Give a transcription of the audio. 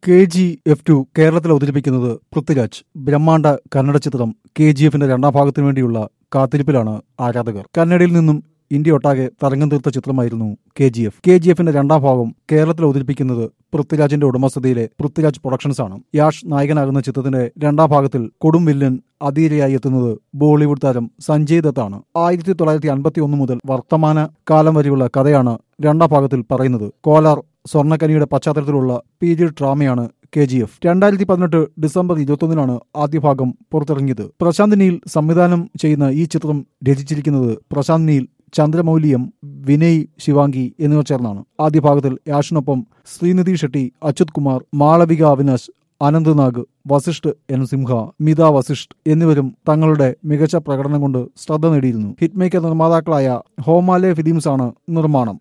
K G F to കേരളത്തിൽ അവതരിപ്പിക്കുന്നത് പൃഥ്വിരാജ് ബ്രഹ്മാണ്ഡ കന്നഡ ചിത്രം കെ ജി എഫിന്റെ രണ്ടാം ഭാഗത്തിനു വേണ്ടിയുള്ള കാത്തിരിപ്പിലാണ് ആരാധകർ കന്നഡയിൽ നിന്നും ഇന്ത്യ ഒട്ടാകെ തരംഗം തീർത്ത ചിത്രമായിരുന്നു K G F K G എഫിന്റെ രണ്ടാം ഭാഗം കേരളത്തിൽ അവതരിപ്പിക്കുന്നത് പൃഥ്വിരാജിന്റെ ഉടമസ്ഥതയിലെ പൃഥ്വിരാജ് പ്രൊഡക്ഷൻസ് ആണ് യാഷ് നായകനാകുന്ന ചിത്രത്തിന്റെ രണ്ടാം ഭാഗത്തിൽ കൊടും വില്ലൻ അതിഥിയായി എത്തുന്നത് ബോളിവുഡ് താരം സഞ്ജയ് ദത്താണ് ആയിരത്തി തൊള്ളായിരത്തി അൻപത്തി ഒന്ന് മുതൽ വർത്തമാന കാലം വരെയുള്ള കഥയാണ് രണ്ടാം ഭാഗത്തിൽ പറയുന്നത് കോലാർ സ്വർണ്ണക്കനിയുടെ പശ്ചാത്തലത്തിലുള്ള പീരിയഡ് ഡ്രാമയാണ് കെ ജി എഫ് രണ്ടായിരത്തി പതിനെട്ട് ഡിസംബർ ഇരുപത്തൊന്നിനാണ് ആദ്യ ഭാഗം പുറത്തിറങ്ങിയത് പ്രശാന്ത് നീൽ സംവിധാനം ചെയ്യുന്ന ഈ ചിത്രം രചിച്ചിരിക്കുന്നത് പ്രശാന്ത് നീൽ ചന്ദ്രമൗലിയം വിനയ് ശിവാംഗി എന്നിവർ ചേർന്നാണ് ആദ്യ ഭാഗത്തിൽ യാഷിനൊപ്പം ശ്രീനിധി ഷെട്ടി അച്യുത് കുമാർ മാളവിക അവിനാശ് അനന്ത് നാഗ് വസിഷ്ഠ് എൻ സിംഹ മിത വസിഷ്ഠ് എന്നിവരും തങ്ങളുടെ മികച്ച പ്രകടനം കൊണ്ട് ശ്രദ്ധ നേടിയിരുന്നു ഹിറ്റ്മേക്കർ നിർമ്മാതാക്കളായ ഹോമാലെ ഫിലിംസ് ആണ് നിർമ്മാണം